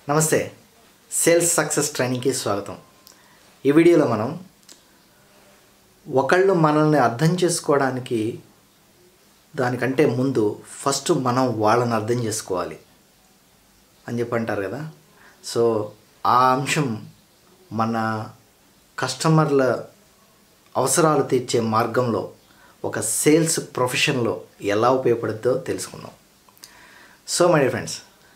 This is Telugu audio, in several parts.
నమస్తే సేల్స్ సక్సెస్ ట్రైనింగ్కి స్వాగతం ఈ వీడియోలో మనం ఒకళ్ళు మనల్ని అర్థం చేసుకోవడానికి దానికంటే ముందు ఫస్ట్ మనం వాళ్ళని అర్థం చేసుకోవాలి అని చెప్పి అంటారు కదా సో ఆ అంశం మన కస్టమర్ల అవసరాలు తీర్చే మార్గంలో ఒక సేల్స్ ప్రొఫెషన్లో ఎలా ఉపయోగపడుతుందో తెలుసుకుందాం సో మై ఫ్రెండ్స్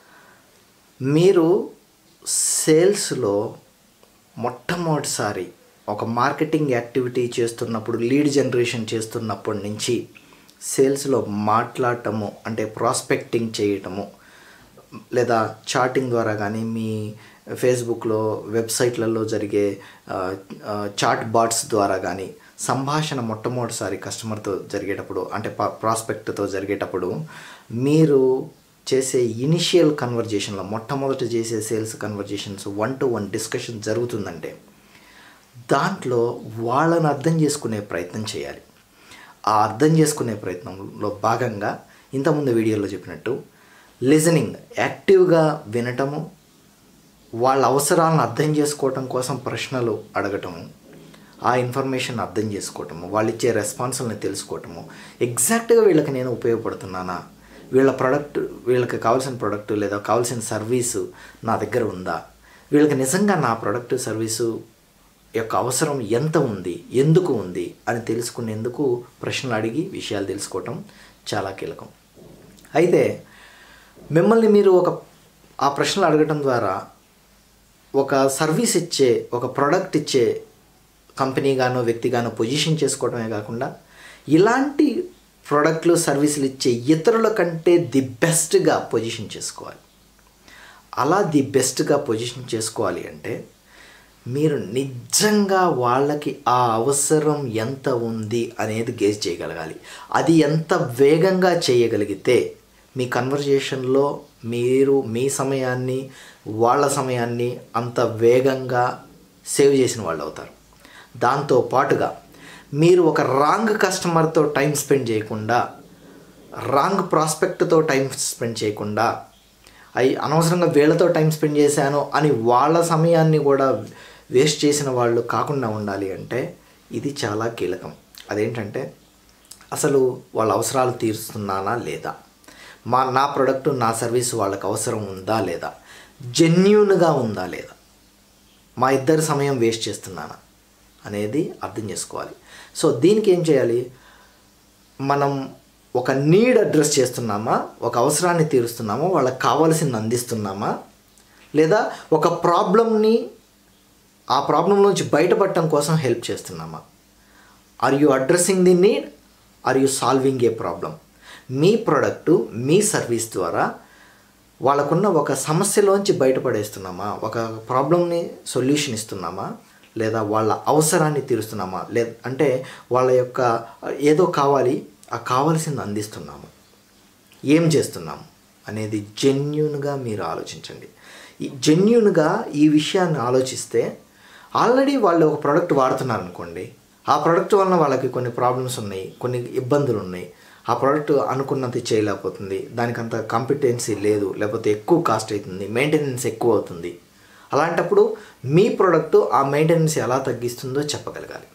మీరు సేల్స్లో మొట్టమొదటిసారి ఒక మార్కెటింగ్ యాక్టివిటీ చేస్తున్నప్పుడు లీడ్ జనరేషన్ చేస్తున్నప్పటి నుంచి సేల్స్లో మాట్లాడటము అంటే ప్రాస్పెక్టింగ్ చేయటము లేదా చాటింగ్ ద్వారా కానీ మీ ఫేస్బుక్లో వెబ్సైట్లలో జరిగే ఆ, ఆ, చాట్ బాట్స్ ద్వారా కానీ సంభాషణ మొట్టమొదటిసారి కస్టమర్తో జరిగేటప్పుడు అంటే ప్రాస్పెక్ట్తో జరిగేటప్పుడు మీరు చేసే ఇనిషియల్ కన్వర్జేషన్లో మొట్టమొదటి చేసే sales conversations one to one discussion జరుగుతుందంటే దాంట్లో వాళ్ళని అర్థం చేసుకునే ప్రయత్నం చేయాలి ఆ అర్థం చేసుకునే ప్రయత్నంలో భాగంగా ఇంతకుముందు వీడియోలో చెప్పినట్టు లిజనింగ్ యాక్టివ్గా వినటము వాళ్ళ అవసరాలను అర్థం చేసుకోవటం కోసం ప్రశ్నలు అడగటము ఆ ఇన్ఫర్మేషన్ అర్థం చేసుకోవటము వాళ్ళు ఇచ్చే రెస్పాన్సుల్ని తెలుసుకోవటము ఎగ్జాక్ట్గా వీళ్ళకి నేను ఉపయోగపడుతున్నానా వీళ్ళ ప్రోడక్ట్ వీళ్ళకి కావాల్సిన ప్రోడక్ట్ లేదా కావాల్సిన సర్వీసు నా దగ్గర ఉందా వీళ్ళకి నిజంగా నా ప్రోడక్ట్ సర్వీసు యొక్క అవసరం ఎంత ఉంది ఎందుకు ఉంది అని తెలుసుకునేందుకు ప్రశ్నలు అడిగి విషయాలు తెలుసుకోవటం చాలా కీలకం అయితే మిమ్మల్ని మీరు ఒక ఆ ప్రశ్నలు అడగటం ద్వారా ఒక సర్వీస్ ఇచ్చే ఒక ప్రోడక్ట్ ఇచ్చే కంపెనీగానో వ్యక్తిగానో పొజిషన్ చేసుకోవడమే కాకుండా ఇలాంటి ప్రోడక్ట్లు సర్వీసులు ఇచ్చే ఇతరుల కంటే ది బెస్ట్గా పొజిషన్ చేసుకోవాలి అలా ది బెస్ట్గా పొజిషన్ చేసుకోవాలి అంటే మీరు నిజంగా వాళ్ళకి ఆ అవసరం ఎంత ఉంది అనేది గేజ్ చేయగలగాలి అది ఎంత వేగంగా చేయగలిగితే మీ కన్వర్జేషన్లో మీరు మీ సమయాన్ని వాళ్ళ సమయాన్ని అంత వేగంగా సేవ్ చేసిన వాళ్ళు అవుతారు దాంతో పాటుగా మీరు ఒక రాంగ్ కస్టమర్తో టైం స్పెండ్ చేయకుండా రాంగ్ ప్రాస్పెక్ట్తో టైం స్పెండ్ చేయకుండా అవి అనవసరంగా వీళ్ళతో టైం స్పెండ్ చేశాను అని వాళ్ళ సమయాన్ని కూడా వేస్ట్ చేసిన వాళ్ళు కాకుండా ఉండాలి అంటే ఇది చాలా కీలకం అదేంటంటే అసలు వాళ్ళ అవసరాలు తీరుస్తున్నానా లేదా మా నా ప్రోడక్ట్ నా సర్వీస్ వాళ్ళకి అవసరం ఉందా లేదా జెన్యున్గా ఉందా లేదా మా ఇద్దరి సమయం వేస్ట్ చేస్తున్నానా అనేది అర్థం చేసుకోవాలి సో దీనికి ఏం చేయాలి మనం ఒక నీడ్ అడ్రస్ చేస్తున్నామా ఒక అవసరాన్ని తీరుస్తున్నామా వాళ్ళకి కావాల్సింది అందిస్తున్నామా లేదా ఒక ప్రాబ్లమ్ని ఆ ప్రాబ్లం నుంచి బయటపడటం కోసం హెల్ప్ చేస్తున్నామా are you addressing the need are you solving a problem మీ ప్రోడక్టు మీ సర్వీస్ ద్వారా వాళ్ళకున్న ఒక సమస్యలోంచి బయటపడేస్తున్నామా ఒక ప్రాబ్లమ్ని సొల్యూషన్ ఇస్తున్నామా లేదా వాళ్ళ అవసరాన్ని తీరుస్తున్నామా లే అంటే వాళ్ళ యొక్క ఏదో కావాలి ఆ కావాల్సింది అందిస్తున్నాము ఏం చేస్తున్నాము అనేది జెన్యున్గా మీరు ఆలోచించండి ఈ జెన్యున్గా ఈ విషయాన్ని ఆలోచిస్తే ఆల్రెడీ వాళ్ళు ఒక ప్రోడక్ట్ వాడుతున్నారు అనుకోండి ఆ ప్రోడక్ట్ వలన వాళ్ళకి కొన్ని ప్రాబ్లమ్స్ ఉన్నాయి కొన్ని ఇబ్బందులు ఉన్నాయి ఆ ప్రోడక్ట్ అనుకున్నది చేయలేకపోతుంది దానికి అంత కాంపిటెన్సీ లేదు లేకపోతే ఎక్కువ కాస్ట్ అవుతుంది మెయింటెనెన్స్ ఎక్కువ అవుతుంది అలాంటప్పుడు మీ ప్రోడక్ట్ ఆ మెయింటెనెన్స్ ఎలా తగ్గిస్తుందో చెప్పగలగాలి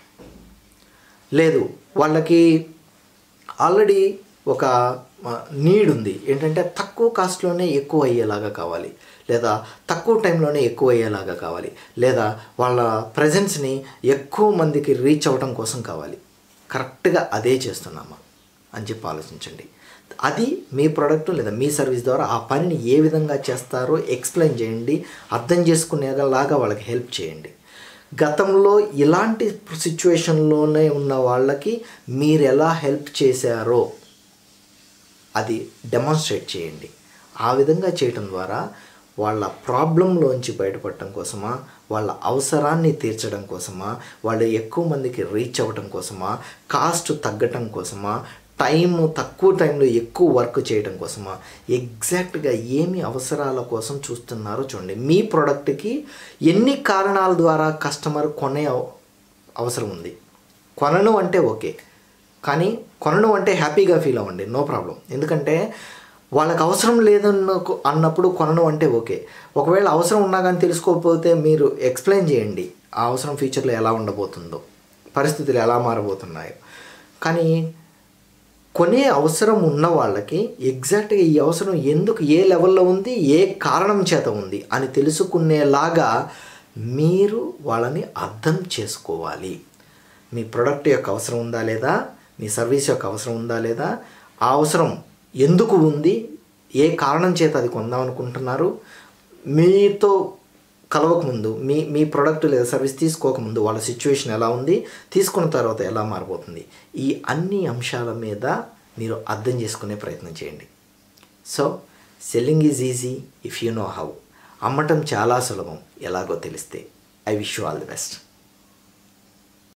లేదు వాళ్ళకి ఆల్రెడీ ఒక నీడ్ ఉంది ఏంటంటే తక్కువ కాస్ట్లోనే ఎక్కువ అయ్యేలాగా కావాలి లేదా తక్కువ టైంలోనే ఎక్కువ అయ్యేలాగా కావాలి లేదా వాళ్ళ ప్రజెన్స్ని ఎక్కువ మందికి రీచ్ అవ్వడం కోసం కావాలి కరెక్ట్గా అదే చేస్తున్నామా అని చెప్పి ఆలోచించండి అది మీ ప్రోడక్ట్ లేదా మీ సర్వీస్ ద్వారా ఆ పనిని ఏ విధంగా చేస్తారో ఎక్స్ప్లెయిన్ చేయండి అర్థం చేసుకునేలాగా వాళ్ళకి హెల్ప్ చేయండి గతంలో ఇలాంటి సిచ్యువేషన్లోనే ఉన్న వాళ్ళకి మీరు ఎలా హెల్ప్ చేశారో అది డెమాన్స్ట్రేట్ చేయండి ఆ విధంగా చేయటం ద్వారా వాళ్ళ ప్రాబ్లంలోంచి బయటపడటం కోసమా వాళ్ళ అవసరాన్ని తీర్చడం కోసమా వాళ్ళు ఎక్కువ మందికి రీచ్ అవ్వటం కోసమా కాస్ట్ తగ్గటం కోసమా టైం తక్కువ టైంలో ఎక్కువ వర్క్ చేయడం కోసమా ఎగ్జాక్ట్గా ఏమి అవసరాల కోసం చూస్తున్నారో చూడండి మీ ప్రోడక్ట్కి ఎన్ని కారణాల ద్వారా కస్టమర్ కొనే అవ- అవసరం ఉంది కొనను అంటే ఓకే కానీ కొనడం అంటే హ్యాపీగా ఫీల్ అవ్వండి నో ప్రాబ్లం ఎందుకంటే వాళ్ళకి అవసరం లేదన్న అన్నప్పుడు కొనడం అంటే ఓకే ఒకవేళ అవసరం ఉన్నా కానీ తెలుసుకోకపోతే మీరు ఎక్స్ప్లెయిన్ చేయండి ఆ అవసరం ఫ్యూచర్లో ఎలా ఉండబోతుందో పరిస్థితులు ఎలా మారబోతున్నాయో కానీ కొనే అవసరం ఉన్న వాళ్ళకి ఎగ్జాక్ట్గా ఈ అవసరం ఎందుకు ఏ లెవెల్లో ఉంది ఏ కారణం చేత ఉంది అని తెలుసుకునేలాగా మీరు వాళ్ళని అర్థం చేసుకోవాలి మీ ప్రోడక్ట్ యొక్క అవసరం ఉందా లేదా మీ సర్వీస్ యొక్క అవసరం ఉందా లేదా ఆ అవసరం ఎందుకు ఉంది ఏ కారణం చేత అది కొందాం అనుకుంటున్నారు మీతో కలవకముందు మీ మీ ప్రోడక్ట్ లేదా సర్వీస్ తీసుకోకముందు వాళ్ళ సిచ్యువేషన్ ఎలా ఉంది తీసుకున్న తర్వాత ఎలా మారిపోతుంది ఈ అన్ని అంశాల మీద మీరు అర్థం చేసుకునే ప్రయత్నం చేయండి so selling is easy if you know how అమ్మటం చాలా సులభం ఎలాగో తెలిస్తే I wish you all the best